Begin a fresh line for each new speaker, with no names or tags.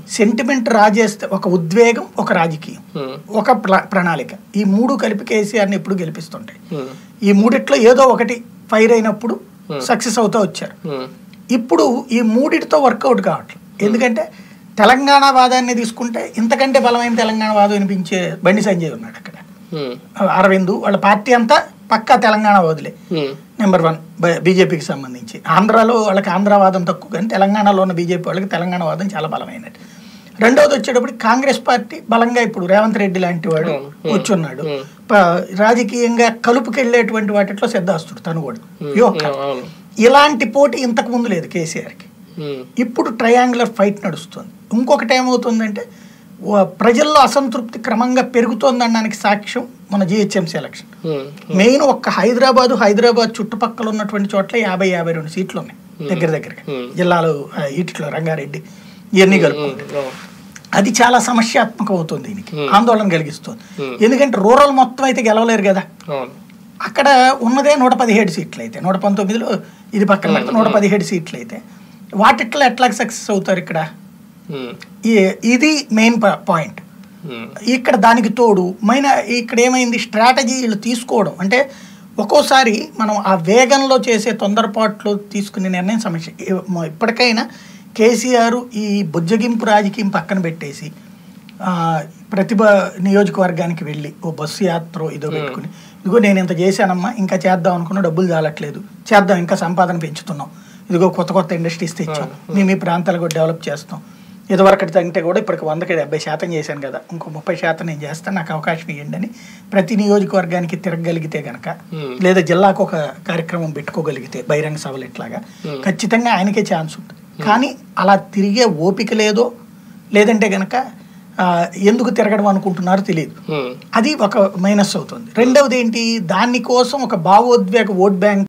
Sentiment రాజేస్తే ఒక ఉద్వేగం ఒక రాజకీయం
ఉమ్,
ఒక ప్ల- ప్రణాళిక ఈ మూడు కలిపి కేసీఆర్ని ఎప్పుడు గెలిపిస్తుంటాయి
ఉమ్,
ఈ మూడిట్లో ఏదో ఒకటి ఫైర్ అయినప్పుడు సక్సెస్ అవుతూ వచ్చారు
ఉమ్,
ఇప్పుడు ఈ మూడిటితో వర్కౌట్ కావట్లేదు ఎందుకంటే తెలంగాణ వాదాన్ని తీసుకుంటే ఇంతకంటే బలమైన తెలంగాణ వాదం వినిపించే బండి సంజయ్ ఉన్నాడు అక్కడ
ఉమ్,
అరవింద్ వాళ్ళ పార్టీ అంతా పక్కా తెలంగాణ వదిలే
ఉమ్,
నెంబర్ వన్ బీజేపీకి సంబంధించి ఆంధ్రాలో వాళ్ళకి ఆంధ్ర వాదం తక్కువ కానీ తెలంగాణలో ఉన్న బీజేపీ వాళ్ళకి తెలంగాణ వాదం చాలా బలమైనది రెండవది వచ్చేటప్పుడు కాంగ్రెస్ పార్టీ బలంగా ఇప్పుడు రేవంత్ రెడ్డి లాంటి వాడు వచ్చున్నాడు ప- రాజకీయంగా కలుపుకెళ్ళేటువంటి వాటిలో సిద్ధాస్తుడు తను కూడా వ్యూహకర్త.
అవును
ఇలాంటి పోటీ ఇంతకు ముందు లేదు కేసీఆర్కి
ఉమ్,
ఇప్పుడు ట్రయాంగులర్ ఫైట్ నడుస్తుంది ఇంకొకటి ఏమవుతుందంటే వ- ప్రజల్లో అసంతృప్తి క్రమంగా పెరుగుతోందనడానికి సాక్ష్యం మన జిహెచ్ఎంసీ ఎలక్షన్
ఉమ్,
మెయిన్ ఒక్క హైదరాబాదు హైదరాబాద్ చుట్టుపక్కల ఉన్నటువంటి చోట్ల యాభై యాభై రెండు సీట్లు ఉన్నాయి దగ్గర దగ్గరగా జిల్లాలో ఆ, ఇటిలో రంగారెడ్డి ఇవన్నీ కలుపుకుంటే
అవును.
అది చాలా సమస్యాత్మకం అవుతుంది దీనికి ఆందోళన కలిగిస్తుంది ఎందుకంటే రూరల్ మొత్తం అయితే గెలవలేరు కదా
అవును
అక్కడ ఉన్నదే నూట పదిహేడు సీట్లు అయితే నూట పంతొమ్మిదిలో ఇది పక్కన పెడితే నూట పదిహేడు సీట్లు అయితే వాటిట్లో ఎట్లా సక్సెస్ అవుతారు ఇక్కడ
ఉమ్,
ఈ- ఇది మెయిన్ పాయింట్
ఉమ్,
ఇక్కడ దానికి తోడు మైన ఇక్కడ ఏమైంది స్ట్రాటజీ వీళ్ళు తీసుకోవడం అంటే ఒక్కోసారి మనం ఆ వేగంలో చేసే తొందరపాట్లు తీసుకునే నిర్ణయం సమస్య ఇ- మ- ఇప్పటికైనా కేసీఆర్ ఈ బుజ్జగింపు రాజకీయం పక్కన పెట్టేసి ఆ, ప్రతిభ నియోజకవర్గానికి వెళ్ళి ఓ బస్సు యాత్ర ఇదో పెట్టుకుని ఇదిగో నేను ఇంత చేశానమ్మా ఇంకా చేద్దాం అనుకున్న డబ్బులు చాలట్లేదు చేద్దాం ఇంకా సంపాదన పెంచుతున్నాం ఇదిగో కొత్త కొత్త ఇండస్ట్రీస్ తెచ్చాం మేము ఈ ప్రాంతాలు కూడా డెవలప్ చేస్తాం ఇదివరకటి కంటే కూడా ఇప్పటికి వందకి డెబ్బై శాతం చేశాను కదా ఇంకో ముప్పై శాతం నేను చేస్తాను నాకు అవకాశం ఇవ్వండి అని ప్రతి నియోజకవర్గానికి తిరగగలిగితే గనక లేదా జిల్లాకు ఒక కార్యక్రమం పెట్టుకోగలిగితే బహిరంగ సభలు ఇట్లాగా ఖచ్చితంగా ఆయనకే ఛాన్స్ ఉంటుంది కానీ అలా తిరిగే ఓపిక లేదో లేదంటే గనక ఆ, ఎందుకు తిరగడం అనుకుంటున్నారో తెలియదు
ఉమ్.
అది ఒక మైనస్ అవుతుంది రెండవది ఏంటి దానికోసం ఒక భావోద్వేగ ఓట్ బ్యాంక్